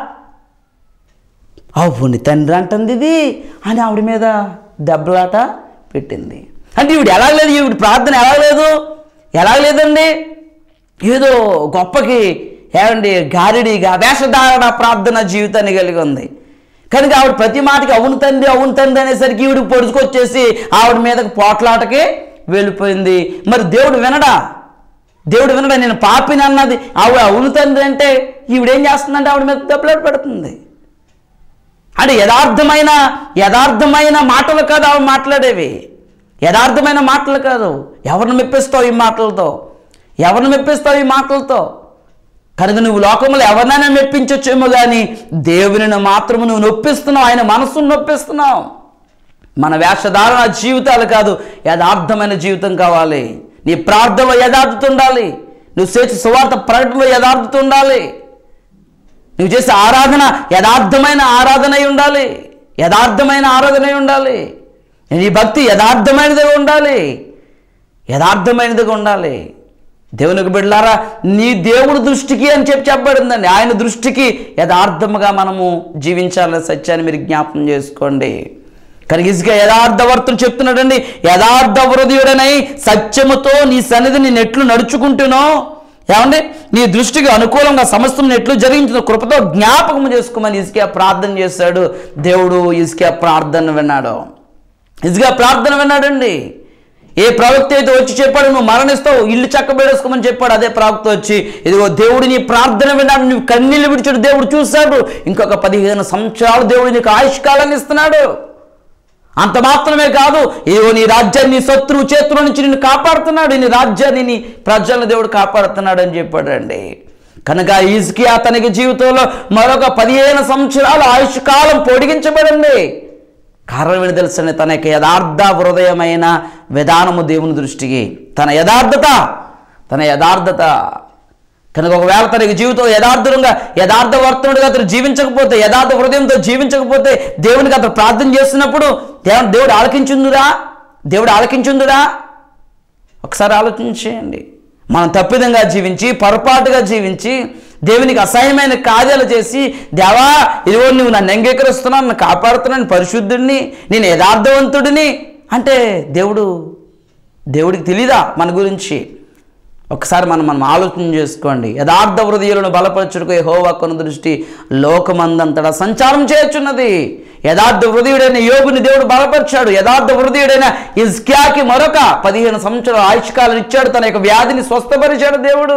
అవును తండ్రి అంటుంది ఇది అని ఆవిడ మీద దెబ్బలాట పెట్టింది అంటే ఈవిడ ఎలా లేదు ఈవిడ ప్రార్థన ఎలా లేదు ఎలా లేదండి ఏదో గొప్పకి ఏమండి గారిడిగా వేషధారణ ప్రార్థన జీవితాన్ని కలిగి ఉంది కనుక ఆవిడ ప్రతి మాటకి అవును తండ్రి అవును తండ్రి అనేసరికి ఈవిడ పొడుచుకొచ్చేసి ఆవిడ మీదకి పోట్లాటకి వెళ్ళిపోయింది మరి దేవుడు వినడా దేవుడు వినడా నేను పాపిని అన్నది ఆవిడ అవును తండ్రి అంటే ఈవిడేం చేస్తుందంటే ఆవిడ మీద దెబ్బలాట పెడుతుంది అంటే యథార్థమైన యథార్థమైన మాటలు కాదు అవి మాట్లాడేవి యథార్థమైన మాటలు కాదు ఎవరిని మెప్పిస్తావు ఈ మాటలతో ఎవరిని మెప్పిస్తావు ఈ మాటలతో కనుక నువ్వు లోకంలో ఎవరినైనా మెప్పించొచ్చేమో కానీ దేవునిని మాత్రం నువ్వు నొప్పిస్తున్నావు ఆయన మనసును నొప్పిస్తున్నావు మన వేషధారణ జీవితాలు కాదు యథార్థమైన జీవితం కావాలి నీ ప్రార్థనలో యథార్థత ఉండాలి నువ్వు చేసే సువార్త ప్రకటనలో యథార్థత ఉండాలి నువ్వు చేసే ఆరాధన యథార్థమైన ఆరాధన అయి ఉండాలి యథార్థమైన ఆరాధన అయి ఉండాలి నీ భక్తి యథార్థమైనదిగా ఉండాలి యథార్థమైనదిగా ఉండాలి దేవునికి బిడ్డలారా నీ దేవుని దృష్టికి అని చెప్పి చెప్పబడిందండి ఆయన దృష్టికి యథార్థముగా మనము జీవించాలనే సత్యాన్ని మీరు జ్ఞాపకం చేసుకోండి కనుక ఇసుక యథార్థవర్తులు చెప్తున్నాడండి యథార్థ హృదయుడనై సత్యముతో నీ సన్నిధి నేను ఎట్లు నడుచుకుంటునో ఏమండి నీ దృష్టికి అనుకూలంగా సమస్తం ఎట్లు జరిగించిన కృపతో జ్ఞాపకం చేసుకోమని ఇసుకే ప్రార్థన చేశాడు దేవుడు ఇసుకే ప్రార్థన విన్నాడు ఇసుగా ప్రార్థన విన్నాడండి ఏ ప్రవక్త అయితే వచ్చి చెప్పాడు నువ్వు మరణిస్తావు ఇల్లు చక్కబెడేసుకోమని చెప్పాడు అదే ప్రవక్త వచ్చి ఇదిగో దేవుడు నీ ప్రార్థన విన్నాడు నువ్వు కన్నీళ్ళు విడిచాడు దేవుడు చూశాడు ఇంకొక పదిహేను సంవత్సరాలు దేవుడు నీకు ఆయుష్కాలాన్ని ఇస్తున్నాడు అంత మాత్రమే కాదు ఇదిగో నీ రాజ్యాన్ని నీ శత్రువు చేతుల నుంచి నిన్ను కాపాడుతున్నాడు నీ రాజ్యాన్ని నీ ప్రజలను దేవుడు కాపాడుతున్నాడు అని చెప్పాడండి కనుక ఈజ్కి అతనికి జీవితంలో మరొక పదిహేను సంవత్సరాల ఆయుష్ కాలం పొడిగించబడింది కారణం ఏంటి తెలుసండి తన యొక్క యథార్థ హృదయమైన విధానము దేవుని దృష్టికి తన యథార్థత తన యథార్థత కనుక ఒకవేళ తనకి జీవితం యథార్థంగా యథార్థ వర్తనుడిగా అతను జీవించకపోతే యథార్థ హృదయంతో జీవించకపోతే దేవునికి అతను ప్రార్థన చేస్తున్నప్పుడు దేవు దేవుడు ఆలకించుందురా దేవుడు ఆలకించుందురా ఒకసారి ఆలోచించేయండి మనం తప్పిదంగా జీవించి పొరపాటుగా జీవించి దేవునికి అసహ్యమైన కార్యాలు చేసి దేవా ఇదిగో నువ్వు నన్ను అంగీకరిస్తున్నావు నన్ను కాపాడుతున్నాను పరిశుద్ధుడిని నేను యథార్థవంతుడిని అంటే దేవుడు దేవుడికి తెలీదా మన గురించి ఒకసారి మనం మనం ఆలోచన చేసుకోండి యథార్థ హృదయాలను బలపరచుటకు హోవా కొను దృష్టి లోకమందంతటా సంచారం చేయొచ్చున్నది యథార్థ హృదయుడైన యోగుని దేవుడు బలపరిచాడు యథార్థ హృదయుడైన ఇజ్క్యాకి మరొక పదిహేను సంవత్సరాల ఆయుష్కాలం ఇచ్చాడు తన యొక్క వ్యాధిని స్వస్థపరిచాడు దేవుడు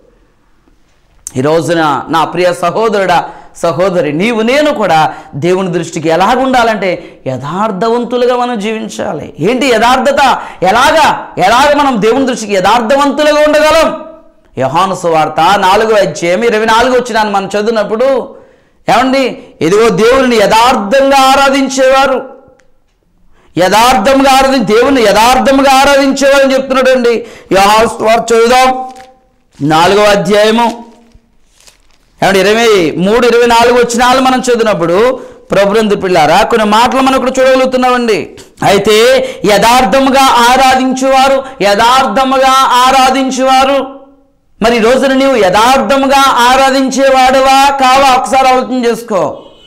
ఈ రోజున నా ప్రియ సహోదరుడా సహోదరి నీవు నేను కూడా దేవుని దృష్టికి ఎలాగ ఉండాలంటే యథార్థవంతులుగా మనం జీవించాలి ఏంటి యథార్థత ఎలాగా ఎలాగ మనం దేవుని దృష్టికి యథార్థవంతులుగా ఉండగలం యహాను సువార్త నాలుగో అధ్యాయం ఇరవై నాలుగు వచ్చినాను మనం చదివినప్పుడు ఏమండి ఇదిగో దేవుని యథార్థంగా ఆరాధించేవారు యథార్థంగా ఆరాధి దేవుని యథార్థంగా ఆరాధించేవారని చెప్తున్నాడు అండి యహాను సువార్త చదువుదాం నాలుగో అధ్యాయము ఏమంటే ఇరవై మూడు ఇరవై నాలుగు వచ్చినాలు మనం చదివినప్పుడు ప్రభునందు పిల్లారా కొన్ని మాటలు మనం ఇక్కడ చూడగలుగుతున్నామండి అయితే యథార్థముగా ఆరాధించువారు యథార్థముగా ఆరాధించువారు మరి ఈ రోజున నీవు యథార్థముగా ఆరాధించేవాడువా కావా ఒకసారి ఆలోచన చేసుకో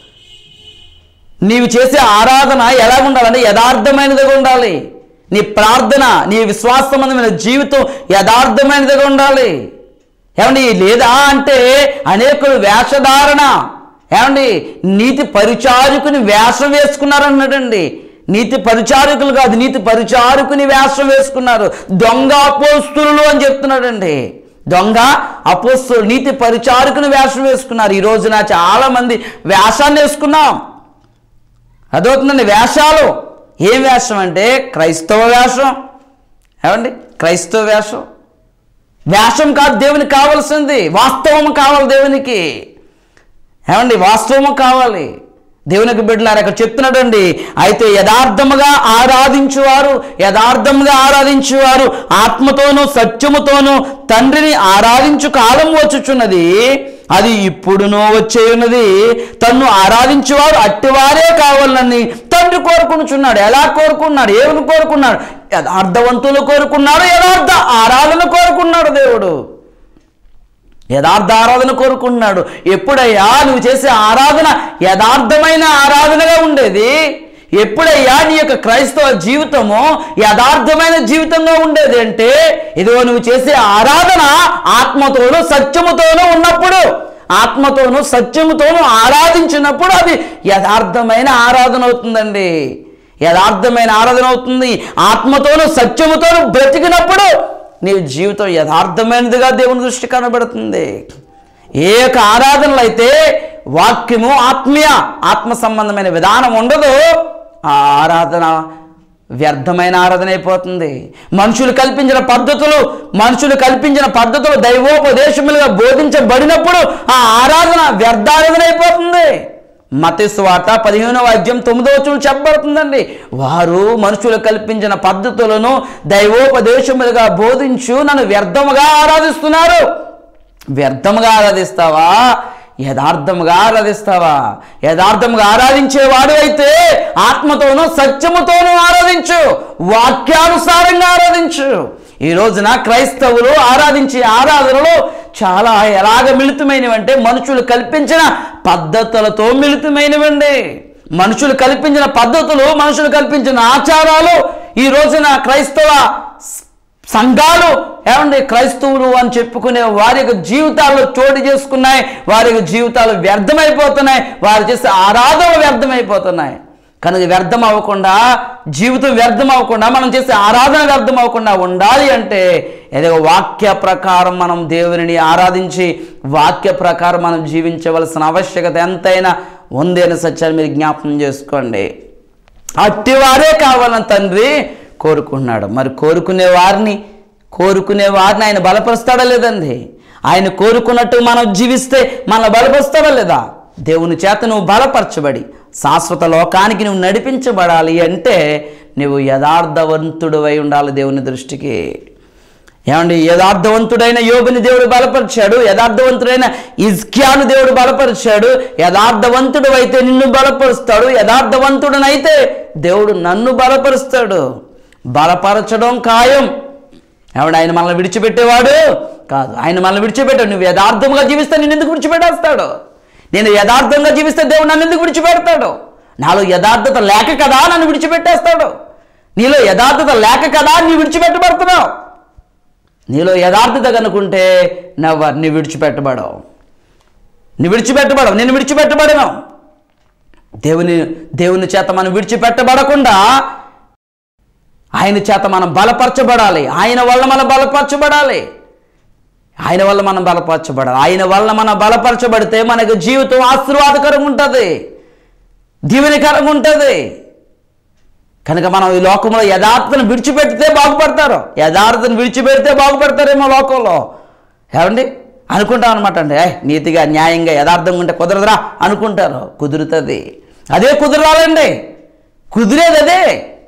నీవు చేసే ఆరాధన ఎలా ఉండాలంటే యథార్థమైనదిగా ఉండాలి నీ ప్రార్థన నీ విశ్వాసమైన జీవితం యథార్థమైనదిగా ఉండాలి ఏమండి లేదా అంటే అనేకులు వేషధారణ ఏమండి నీతి పరిచారకుని వేషం వేసుకున్నారన్నాడండి నీతి పరిచారకులు కాదు నీతి పరిచారకుని వేషం వేసుకున్నారు దొంగ అపోస్తులు అని చెప్తున్నాడండి దొంగ అపోస్తులు నీతి పరిచారకుని వేషం వేసుకున్నారు ఈ రోజున చాలా మంది వేషాన్ని వేసుకున్నాం అదవుతుందండి వేషాలు ఏం వేషం అంటే క్రైస్తవ వేషం ఏమండి క్రైస్తవ వేషం వేషం కాదు దేవునికి కావాల్సింది వాస్తవం కావాలి దేవునికి ఏమండి వాస్తవము కావాలి దేవునికి బిడ్డలారు అక్కడ చెప్తున్నాడండి అయితే యథార్థముగా ఆరాధించువారు యథార్థముగా ఆరాధించువారు ఆత్మతోనూ సత్యముతోనూ తండ్రిని ఆరాధించు కాలం వచ్చుచున్నది అది ఇప్పుడునో వచ్చే ఉన్నది తన్ను ఆరాధించేవారు అట్టివారే కావాలని తండ్రి కోరుకునుచున్నాడు ఎలా కోరుకున్నాడు ఏమని కోరుకున్నాడు యథార్థవంతులు కోరుకున్నాడు యథార్థ ఆరాధన కోరుకున్నాడు దేవుడు యథార్థ ఆరాధన కోరుకుంటున్నాడు ఎప్పుడయ్యా నువ్వు చేసే ఆరాధన యథార్థమైన ఆరాధనగా ఉండేది ఎప్పుడయ్యా నీ యొక్క క్రైస్తవ జీవితము యథార్థమైన జీవితంగా ఉండేది అంటే ఇదిగో నువ్వు చేసే ఆరాధన ఆత్మతోనూ సత్యముతోనూ ఉన్నప్పుడు ఆత్మతోనూ సత్యముతోనూ ఆరాధించినప్పుడు అది యథార్థమైన ఆరాధన అవుతుందండి యథార్థమైన ఆరాధన అవుతుంది ఆత్మతోనూ సత్యముతోనూ బ్రతికినప్పుడు నీ జీవితం యథార్థమైనదిగా దేవుని దృష్టి కనబడుతుంది ఏ యొక్క ఆరాధనలు అయితే వాక్యము ఆత్మీయ ఆత్మ సంబంధమైన విధానం ఉండదు ఆ ఆరాధన వ్యర్థమైన ఆరాధన అయిపోతుంది మనుషులు కల్పించిన పద్ధతులు మనుషులు కల్పించిన పద్ధతులు దైవోపదేశములుగా బోధించబడినప్పుడు ఆ ఆరాధన వ్యర్థారాధన అయిపోతుంది మతేసు వార్త పదిహేనవ అధ్యాయం తొమ్మిదవ చూడు చెప్పబడుతుందండి వారు మనుషులు కల్పించిన పద్ధతులను దైవోపదేశములుగా బోధించు నన్ను వ్యర్థముగా ఆరాధిస్తున్నారు వ్యర్థముగా ఆరాధిస్తావా యథార్థముగా ఆరాధిస్తావా యథార్థముగా ఆరాధించేవాడు అయితే ఆత్మతోనూ సత్యముతోనూ ఆరాధించు వాక్యానుసారంగా ఆరాధించు ఈ రోజున క్రైస్తవులు ఆరాధించే ఆరాధనలు చాలా ఎలాగ మిళితమైనవంటే మనుషులు కల్పించిన పద్ధతులతో మిళితమైనవండి మనుషులు కల్పించిన పద్ధతులు మనుషులు కల్పించిన ఆచారాలు ఈ రోజున క్రైస్తవ సంఘాలు ఏమండి క్రైస్తవులు అని చెప్పుకునే వారి యొక్క జీవితాల్లో చోటు చేసుకున్నాయి వారి యొక్క జీవితాలు వ్యర్థమైపోతున్నాయి వారు చేసే ఆరాధన వ్యర్థమైపోతున్నాయి కనుక వ్యర్థం అవ్వకుండా జీవితం వ్యర్థం అవ్వకుండా మనం చేసే ఆరాధన వ్యర్థం అవ్వకుండా ఉండాలి అంటే ఏదో వాక్య ప్రకారం మనం దేవునిని ఆరాధించి వాక్య ప్రకారం మనం జీవించవలసిన ఆవశ్యకత ఎంతైనా ఉంది అనే సత్యాన్ని మీరు జ్ఞాపకం చేసుకోండి అట్టివారే కావాలని తండ్రి కోరుకున్నాడు మరి కోరుకునే వారిని కోరుకునే వారిని ఆయన బలపరుస్తాడా లేదండి ఆయన కోరుకున్నట్టు మనం జీవిస్తే మన బలపరుస్తాడా లేదా దేవుని చేత నువ్వు బలపరచబడి శాశ్వత లోకానికి నువ్వు నడిపించబడాలి అంటే నువ్వు యథార్థవంతుడు అయి ఉండాలి దేవుని దృష్టికి ఏమండి యథార్థవంతుడైన యోగుని దేవుడు బలపరిచాడు యథార్థవంతుడైన ఇజ్క్యాను దేవుడు బలపరిచాడు యథార్థవంతుడు అయితే నిన్ను బలపరుస్తాడు యథార్థవంతుడనైతే దేవుడు నన్ను బలపరుస్తాడు బలపరచడం ఖాయం ఏమండి ఆయన మనల్ని విడిచిపెట్టేవాడు కాదు ఆయన మనల్ని విడిచిపెట్టాడు నువ్వు యథార్థంగా జీవిస్తే నేను ఎందుకు విడిచిపెట్టేస్తాడు నేను యథార్థంగా జీవిస్తే దేవుడు నన్ను ఎందుకు విడిచిపెడతాడు నాలో యథార్థత లేక కదా నన్ను విడిచిపెట్టేస్తాడు నీలో యథార్థత లేక కదా నీ విడిచిపెట్టబడుతున్నావు నీలో యథార్థత కనుకుంటే నవ్వ నీ విడిచిపెట్టబడవు నీ విడిచిపెట్టబడవు నేను విడిచిపెట్టబడను దేవుని దేవుని చేత మనం విడిచిపెట్టబడకుండా ఆయన చేత మనం బలపరచబడాలి ఆయన వల్ల మనం బలపరచబడాలి ఆయన వల్ల మనం బలపరచబడాలి ఆయన వల్ల మనం బలపరచబడితే మనకు జీవితం ఆశీర్వాదకరంగా ఉంటుంది దీవెనకరంగా ఉంటుంది కనుక మనం ఈ లోకంలో యథార్థను విడిచిపెడితే బాగుపడతారు యథార్థను విడిచిపెడితే బాగుపడతారేమో లోకంలో ఏమండి అనుకుంటాం అనమాట అండి "ఏయ్, నీతిగా న్యాయంగా యథార్థంగా ఉంటే కుదరదురా అనుకుంటారు కుదురుతుంది అదే కుదరాలండి కుదిరేది అదే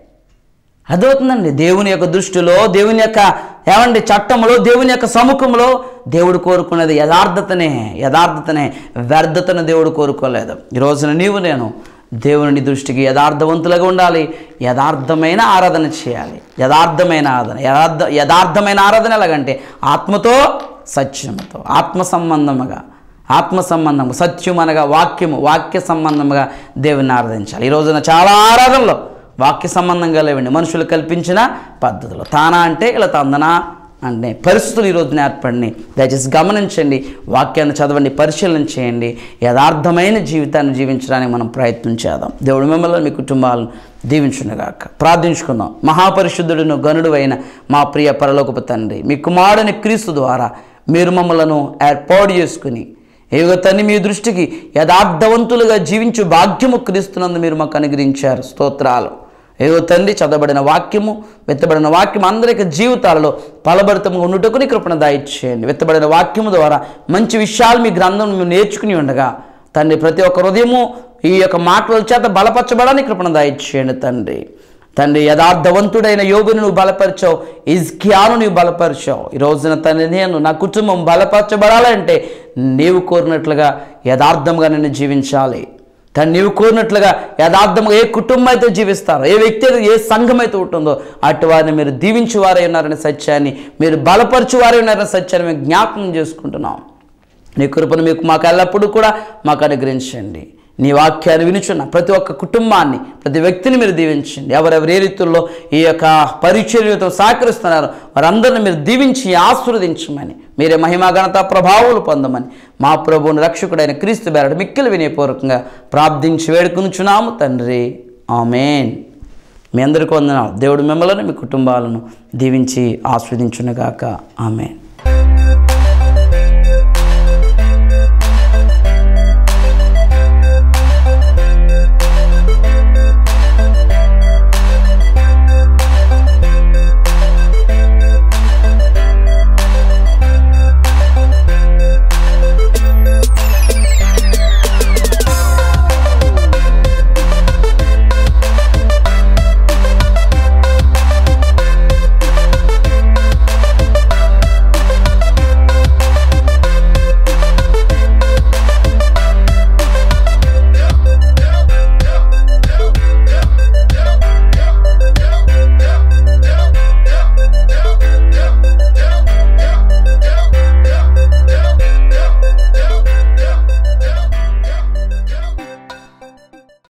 అదవుతుందండి దేవుని యొక్క దృష్టిలో దేవుని యొక్క ఏమండి చట్టంలో దేవుని యొక్క సముఖంలో దేవుడు కోరుకునేది యథార్థతనే యథార్థతనే వ్యర్థతను దేవుడు కోరుకోలేదు ఈ రోజున నీవు నేను దేవుని దృష్టికి యథార్థవంతులుగా ఉండాలి యథార్థమైన ఆరాధన చేయాలి యథార్థమైన ఆరాధన యథార్థ యథార్థమైన ఆరాధన ఎలాగంటే ఆత్మతో సత్యముతో ఆత్మ సంబంధముగా ఆత్మ సంబంధము సత్యం అనగా వాక్యము వాక్య సంబంధముగా దేవుని ఆరాధించాలి ఈ రోజున చాలా ఆరాధనలో వాక్య సంబంధంగా లేవండి మనుషులు కల్పించిన పద్ధతులు తానా అంటే ఇలా తందనా అంటే పరిస్థితులు ఈరోజు ఏర్పడినాయి దయచేసి గమనించండి వాక్యాన్ని చదవండి పరిశీలన చేయండి యథార్థమైన జీవితాన్ని జీవించడానికి మనం ప్రయత్నం చేద్దాం దేవుడు మిమ్మల్ని మీ కుటుంబాలను దీవించునుగాక ప్రార్థించుకుందాం మహాపరిశుద్ధుడును గనుడు అయిన మా ప్రియ పరలోకపు తండ్రి మీ కుమారుని క్రీస్తు ద్వారా మీరు మమ్మలను ఏర్పాటు చేసుకుని ఏగో తన్ని మీ దృష్టికి యథార్థవంతులుగా జీవించు భాగ్యము క్రీస్తునందు మీరు మాకు అనుగ్రహించారు స్తోత్రాలు ఏదో తండ్రి చదవబడిన వాక్యము వెత్తబడిన వాక్యం అందరికి జీవితాలలో ఫలభరితంగా ఉండుటకు నీ కృపణ దాయిచ్చేయండి వెత్తబడిన వాక్యము ద్వారా మంచి విషయాలు మీ గ్రంథం మేము నేర్చుకుని ఉండగా తండ్రి ప్రతి ఒక్క హృదయము ఈ యొక్క మాటల చేత బలపరచబడని కృపణ దాయిచ్చేయండి తండ్రి తండ్రి యథార్థవంతుడైన యోగుని నువ్వు బలపరిచావు ఇజ్కియాను నువ్వు బలపరిచావు ఈ రోజున తండ్రి నేను నా కుటుంబం బలపరచబడాలంటే నీవు కోరినట్లుగా యథార్థంగా నేను జీవించాలి కానీ నీవు కోరినట్లుగా యథార్థంగా ఏ కుటుంబం అయితే జీవిస్తారో ఏ వ్యక్తి అయితే ఏ సంఘం అయితే ఉంటుందో అటు వారిని మీరు దీవించువారే ఉన్నారనే సత్యాన్ని మీరు బలపరచువారే ఉన్నారనే సత్యాన్ని మేము జ్ఞాపకం చేసుకుంటున్నాం నీ కృపను మీకు మాకు ఎల్లప్పుడూ కూడా మాకు అనుగ్రహించండి నీ వాక్యాన్ని వినుచున్న ప్రతి ఒక్క కుటుంబాన్ని ప్రతి వ్యక్తిని మీరు దీవించండి ఎవరెవరు ఏ రీతుల్లో ఈ యొక్క పరిచర్యతో సహకరిస్తున్నారో వారందరిని మీరు దీవించి ఆశీర్వదించమని మీరే మహిమా ఘనత ప్రభావాలు పొందమని మా ప్రభువుని రక్షకుడైన క్రీస్తు బేరడు మిక్కిలు వినయపూర్వకంగా ప్రార్థించి వేడుకొనుచున్నాము తండ్రి ఆమెన్ మీ అందరికీ వందనాలు దేవుడు మిమ్మల్ని మీ కుటుంబాలను దీవించి ఆస్వాదించునుగాక ఆమెన్